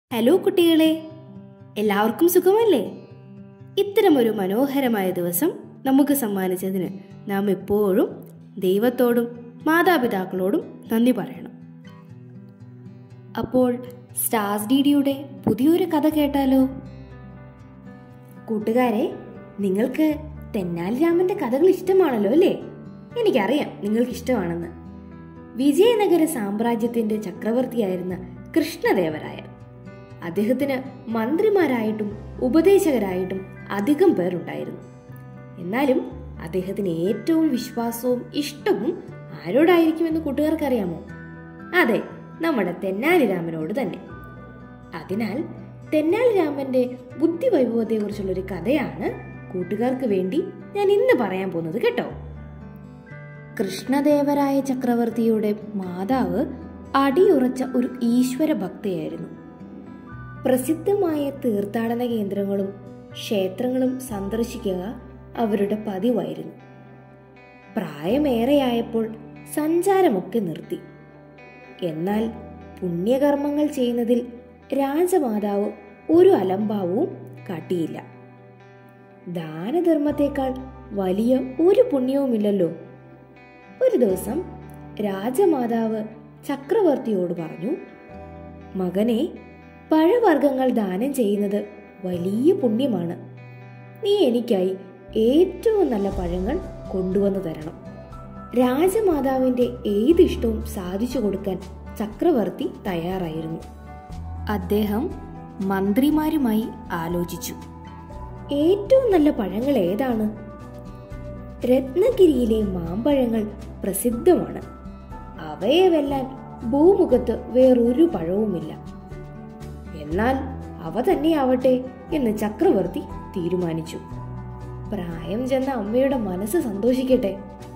hello കുട്ടികളെ എല്ലാവർക്കും സുഖമല്ലേ ഇത്തരമൊരു മനോഹരമായ ദിവസം നമുക്ക് സമ്മാനിച്ചതിന് നാം എപ്പോഴും ദൈവത്തോടും മാതാപിതാക്കളോടും നന്ദി പറയണം അപ്പോൾ സ്റ്റാർസ് ഡിഡിയുടെ പുതിയൊരു കഥ കേട്ടാലോ കൂട്ടുകാരെ നിങ്ങൾക്ക് തെന്നാലി രാമന്റെ കഥകൾ ഇഷ്ടമാണല്ലോ അല്ലേ എനിക്കറിയാം നിങ്ങൾക്ക് ഇഷ്ടമാണെന്ന് വിജയനഗര സാമ്രാജ്യത്തിന്റെ ചക്രവർത്തിയായിരുന്ന കൃഷ്ണദേവരായ അദ്ദേഹത്തിന് മന്ത്രിമാരായിട്ടും ഉപദേശകരായിട്ടും അധികം പേരുണ്ടായിരുന്നു എന്നാലും അദ്ദേഹത്തിന് ഏറ്റവും വിശ്വാസവും ഇഷ്ടവും ആരോടായിരിക്കുമെന്ന് കൂട്ടുകാർക്കറിയാമോ അതെ നമ്മുടെ തെന്നാലി രാമനോട് തന്നെ അതിനാൽ തെന്നാലി രാമന്റെ ബുദ്ധി വൈഭവത്തെക്കുറിച്ചുള്ള ഒരു കഥയാണ് കൂട്ടുകാർക്ക് വേണ്ടി ഞാൻ ഇന്ന് പറയാൻ പോകുന്നത് കേട്ടോ കൃഷ്ണദേവരായ ചക്രവർത്തിയുടെ മാതാവ് അടിയുറച്ച ഒരു ഈശ്വര ഭക്തയായിരുന്നു പ്രസിദ്ധമായ തീർത്ഥാടന കേന്ദ്രങ്ങളും ക്ഷേത്രങ്ങളും സന്ദർശിക്കുക അവരുടെ പതിവായിരുന്നു പ്രായമേറെയായപ്പോൾ സഞ്ചാരമൊക്കെ നിർത്തി എന്നാൽ പുണ്യകർമ്മങ്ങൾ ചെയ്യുന്നതിൽ രാജമാതാവ് ഒരു അലംഭാവവും കാട്ടിയില്ല ദാനധർമ്മത്തെക്കാൾ വലിയ ഒരു പുണ്യവുമില്ലല്ലോ ഒരു ദിവസം രാജമാതാവ് ചക്രവർത്തിയോട് പറഞ്ഞു മകനെ പഴവർഗ്ഗങ്ങൾ ദാനം ചെയ്യുന്നത് വലിയ പുണ്യമാണ് നീ എനിക്കായി ഏറ്റവും നല്ല പഴങ്ങൾ കൊണ്ടുവന്നു തരണം രാജമാതാവിന്റെ ഏത് ഇഷ്ടവും സാധിച്ചു കൊടുക്കാൻ ചക്രവർത്തി തയ്യാറായിരുന്നു അദ്ദേഹം മന്ത്രിമാരുമായി ആലോചിച്ചു ഏറ്റവും നല്ല പഴങ്ങൾ ഏതാണ് രത്നഗിരിയിലെ മാമ്പഴങ്ങൾ പ്രസിദ്ധമാണ് അവയെ വെല്ലാൻ ഭൂമുഖത്ത് വേറൊരു പഴവുമില്ല എന്നാൽ അവ തന്നെയാവട്ടെ എന്ന് ചക്രവർത്തി തീരുമാനിച്ചു പ്രായം ചെന്ന അമ്മയുടെ മനസ്സ് സന്തോഷിക്കട്ടെ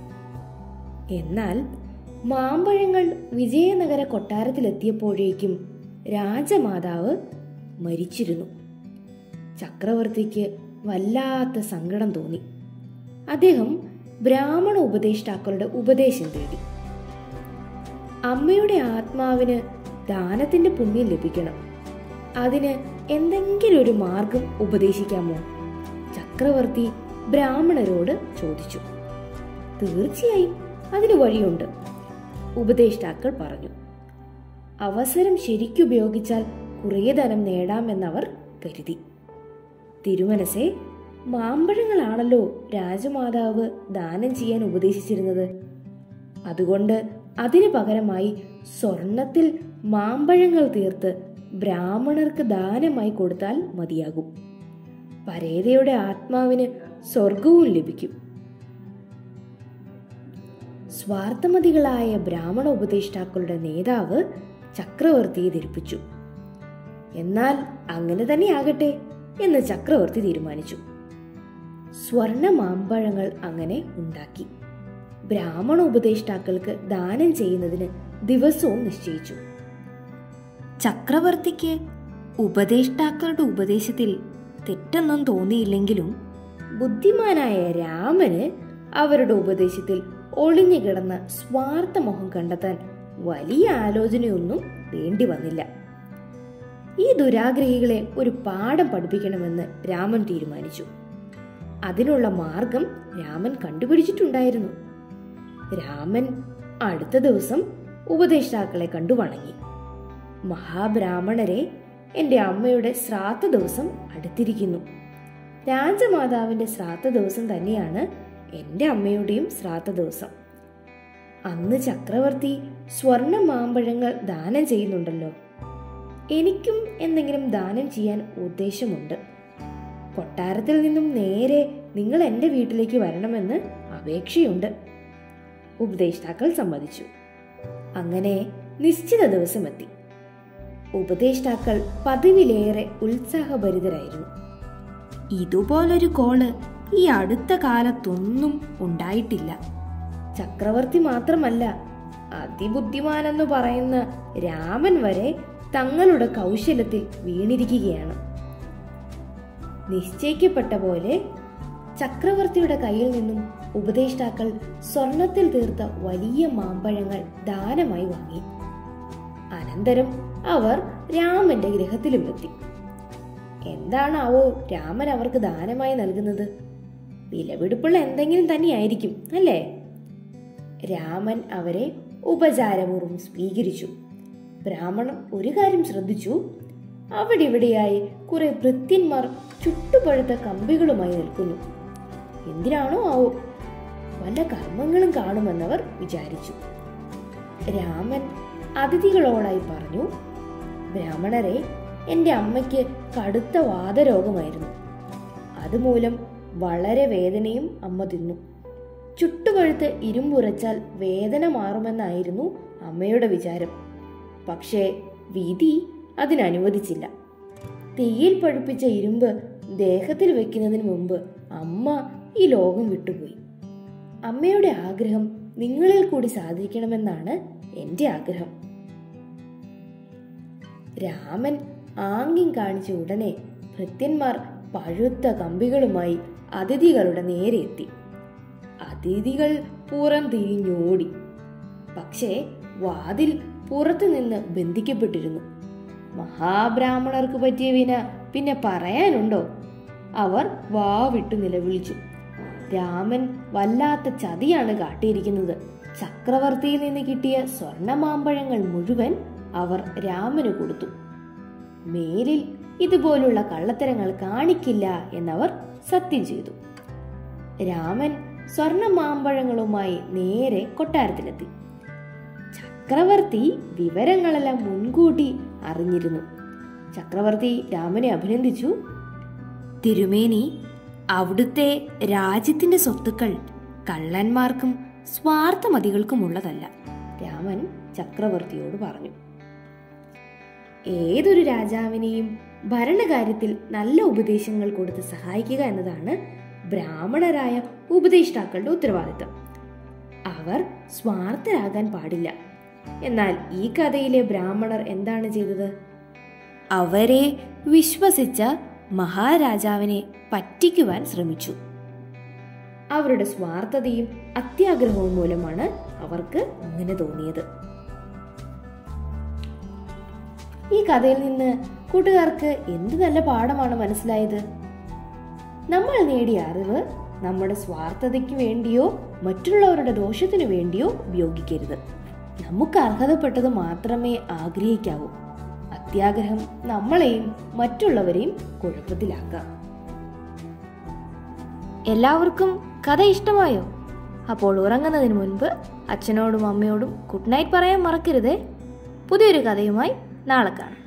എന്നാൽ മാമ്പഴങ്ങൾ വിജയനഗര കൊട്ടാരത്തിലെത്തിയപ്പോഴേക്കും രാജമാതാവ് മരിച്ചിരുന്നു ചക്രവർത്തിക്ക് വല്ലാത്ത സങ്കടം തോന്നി അദ്ദേഹം ബ്രാഹ്മണ ഉപദേഷ്ടാക്കളുടെ ഉപദേശം തേടി അമ്മയുടെ ആത്മാവിന് ദാനത്തിന്റെ പുണ്യം ലഭിക്കണം അതിന് എന്തെങ്കിലും ഒരു മാർഗം ഉപദേശിക്കാമോ ചക്രവർത്തി ബ്രാഹ്മണരോട് ചോദിച്ചു തീർച്ചയായും അതിന് വഴിയുണ്ട് ഉപദേഷ്ടാക്കൾ പറഞ്ഞു അവസരം ശരിക്കുപയോഗിച്ചാൽ കുറേ ധനം നേടാമെന്നവർ കരുതി തിരുമനസെ മാമ്പഴങ്ങളാണല്ലോ രാജമാതാവ് ദാനം ചെയ്യാൻ ഉപദേശിച്ചിരുന്നത് അതുകൊണ്ട് അതിനു പകരമായി സ്വർണത്തിൽ മാമ്പഴങ്ങൾ തീർത്ത് ബ്രാഹ്മണർക്ക് ദാനമായി കൊടുത്താൽ മതിയാകും പരേതയുടെ ആത്മാവിന് സ്വർഗവും ലഭിക്കും സ്വാർത്ഥമതികളായ ബ്രാഹ്മണ ഉപദേഷ്ടാക്കളുടെ നേതാവ് ചക്രവർത്തിയെ ധരിപ്പിച്ചു എന്നാൽ അങ്ങനെ തന്നെ ആകട്ടെ എന്ന് ചക്രവർത്തി തീരുമാനിച്ചു സ്വർണ മാമ്പഴങ്ങൾ അങ്ങനെ ഉണ്ടാക്കി ബ്രാഹ്മണ ഉപദേഷ്ടാക്കൾക്ക് ദാനം ചെയ്യുന്നതിന് ദിവസവും നിശ്ചയിച്ചു ചക്രവർത്തിക്ക് ഉപദേഷ്ടാക്കളുടെ ഉപദേശത്തിൽ തെറ്റൊന്നും തോന്നിയില്ലെങ്കിലും ബുദ്ധിമാനായ രാമന് അവരുടെ ഉപദേശത്തിൽ ഒളിഞ്ഞു കിടന്ന സ്വാർത്ഥമോഹം കണ്ടെത്താൻ വലിയ ആലോചനയൊന്നും വേണ്ടി വന്നില്ല ഈ ദുരാഗ്രഹികളെ ഒരു പാഠം പഠിപ്പിക്കണമെന്ന് രാമൻ തീരുമാനിച്ചു അതിനുള്ള മാർഗം രാമൻ കണ്ടുപിടിച്ചിട്ടുണ്ടായിരുന്നു രാമൻ അടുത്ത ദിവസം ഉപദേഷ്ടാക്കളെ കണ്ടു വണങ്ങി മഹാബ്രാഹ്മണരെ എന്റെ അമ്മയുടെ ശ്രാദ്ധ ദിവസം അടുത്തിരിക്കുന്നു രാജമാതാവിന്റെ ശ്രാദ്ധ ദിവസം തന്നെയാണ് എന്റെ അമ്മയുടെയും ശ്രാദ്ധ ദിവസം അന്ന് ചക്രവർത്തി സ്വർണ്ണ മാമ്പഴങ്ങൾ ദാനം ചെയ്യുന്നുണ്ടല്ലോ എനിക്കും എന്തെങ്കിലും ദാനം ചെയ്യാൻ ഉദ്ദേശമുണ്ട് കൊട്ടാരത്തിൽ നിന്നും നേരെ നിങ്ങൾ എൻ്റെ വീട്ടിലേക്ക് വരണമെന്ന് അപേക്ഷയുണ്ട് ഉപദേഷ്ടാക്കൾ സമ്മതിച്ചു അങ്ങനെ നിശ്ചിത ദിവസം എത്തി ഉപദേഷ്ടാക്കൾ പതിവിലേറെ ഉത്സാഹഭരിതരായിരുന്നു ഇതുപോലൊരു കോള് ഈ അടുത്ത കാലത്തൊന്നും ഉണ്ടായിട്ടില്ല ചക്രവർത്തി മാത്രമല്ല അതിബുദ്ധിമാനെന്ന് പറയുന്ന രാമൻ വരെ തങ്ങളുടെ കൗശലത്തിൽ വീണിരിക്കുകയാണ് നിശ്ചയിക്കപ്പെട്ട പോലെ ചക്രവർത്തിയുടെ കയ്യിൽ നിന്നും ഉപദേഷ്ടാക്കൾ സ്വർണത്തിൽ തീർത്ത വലിയ മാമ്പഴങ്ങൾ ദാനമായി വാങ്ങി അനന്തരം അവർ രാമന്റെ ഗൃഹത്തിലും എത്തി എന്താണാവോ രാമൻ അവർക്ക് ദാനമായി നൽകുന്നത് വിലപിടിപ്പുള്ള എന്തെങ്കിലും തന്നെയായിരിക്കും അല്ലേ രാമൻ അവരെ ഉപചാരപൂർവ്വം സ്വീകരിച്ചു ബ്രാഹ്മണൻ ഒരു കാര്യം ശ്രദ്ധിച്ചു അവിടെ ഇവിടെയായി കുറെ ഭൃത്യന്മാർ ചുട്ടുപഴുത്ത കമ്പികളുമായി നിൽക്കുന്നു എന്തിനാണോ ആവോ വല്ല കർമ്മങ്ങളും കാണുമെന്നവർ വിചാരിച്ചു രാമൻ അതിഥികളോടായി പറഞ്ഞു ബ്രാഹ്മണരെ എൻ്റെ അമ്മയ്ക്ക് കടുത്ത വാതരോഗമായിരുന്നു അതുമൂലം വളരെ വേദനയും അമ്മ തിന്നു ചുട്ടുപഴുത്ത് ഇരുമ്പുരച്ചാൽ വേദന മാറുമെന്നായിരുന്നു അമ്മയുടെ വിചാരം പക്ഷേ വിധി അതിനനുവദിച്ചില്ല തീയിൽ പഴുപ്പിച്ച ഇരുമ്പ് ദേഹത്തിൽ വെക്കുന്നതിന് മുമ്പ് അമ്മ ഈ ലോകം വിട്ടുപോയി അമ്മയുടെ ആഗ്രഹം നിങ്ങളിൽ കൂടി സാധിക്കണമെന്നാണ് എൻ്റെ ആഗ്രഹം രാമൻ ആംഗ്യം കാണിച്ച ഉടനെ ഭൃത്യന്മാർ പഴുത്ത കമ്പികളുമായി അതിഥികളുടെ നേരെ എത്തി അതിഥികൾ പുറം തിരിഞ്ഞോടി പക്ഷേ വാതിൽ പുറത്തു നിന്ന് ബന്ധിക്കപ്പെട്ടിരുന്നു മഹാബ്രാഹ്മണർക്ക് പറ്റിയ വിന പിന്നെ പറയാനുണ്ടോ അവർ വാവിട്ടു നിലവിളിച്ചു രാമൻ വല്ലാത്ത ചതിയാണ് കാട്ടിയിരിക്കുന്നത് ചക്രവർത്തിയിൽ നിന്ന് കിട്ടിയ സ്വർണമാമ്പഴങ്ങൾ മുഴുവൻ അവർ രാമന് കൊടുത്തു മേലിൽ ഇതുപോലുള്ള കള്ളത്തരങ്ങൾ കാണിക്കില്ല എന്നവർ സത്യം ചെയ്തു രാമൻ സ്വർണ മാമ്പഴങ്ങളുമായി നേരെ കൊട്ടാരത്തിലെത്തി ചക്രവർത്തി വിവരങ്ങളെല്ലാം മുൻകൂട്ടി അറിഞ്ഞിരുന്നു ചക്രവർത്തി രാമനെ അഭിനന്ദിച്ചു തിരുമേനി അവിടുത്തെ രാജ്യത്തിന്റെ സ്വത്തുക്കൾ കള്ളന്മാർക്കും സ്വാർത്ഥമതികൾക്കുമുള്ളതല്ല രാമൻ ചക്രവർത്തിയോട് പറഞ്ഞു ഏതൊരു രാജാവിനെയും ഭരണകാര്യത്തിൽ നല്ല ഉപദേശങ്ങൾ കൊടുത്ത് സഹായിക്കുക എന്നതാണ് ബ്രാഹ്മണരായ ഉപദേഷ്ടാക്കളുടെ ഉത്തരവാദിത്തം അവർ സ്വാർത്ഥരാകാൻ പാടില്ല എന്നാൽ ഈ കഥയിലെ ബ്രാഹ്മണർ എന്താണ് ചെയ്തത് അവരെ വിശ്വസിച്ച മഹാരാജാവിനെ പറ്റിക്കുവാൻ ശ്രമിച്ചു അവരുടെ സ്വാർത്ഥതയും അത്യാഗ്രഹവും മൂലമാണ് അവർക്ക് അങ്ങനെ തോന്നിയത് ഈ കഥയിൽ നിന്ന് കൂട്ടുകാർക്ക് എന്ത് നല്ല പാഠമാണ് മനസ്സിലായത് നമ്മൾ നേടിയ അറിവ് നമ്മുടെ സ്വാർത്ഥതയ്ക്ക് വേണ്ടിയോ മറ്റുള്ളവരുടെ ദോഷത്തിനു വേണ്ടിയോ ഉപയോഗിക്കരുത് നമുക്ക് അർഹതപ്പെട്ടത് മാത്രമേ ആഗ്രഹിക്കാവൂ അത്യാഗ്രഹം നമ്മളെയും മറ്റുള്ളവരെയും കുഴപ്പത്തിലാക്കാം എല്ലാവർക്കും കഥ ഇഷ്ടമായോ അപ്പോൾ ഉറങ്ങുന്നതിന് മുൻപ് അച്ഛനോടും അമ്മയോടും ഗുഡ് നൈറ്റ് പറയാൻ മറക്കരുതേ പുതിയൊരു കഥയുമായി നാളെ കാണാം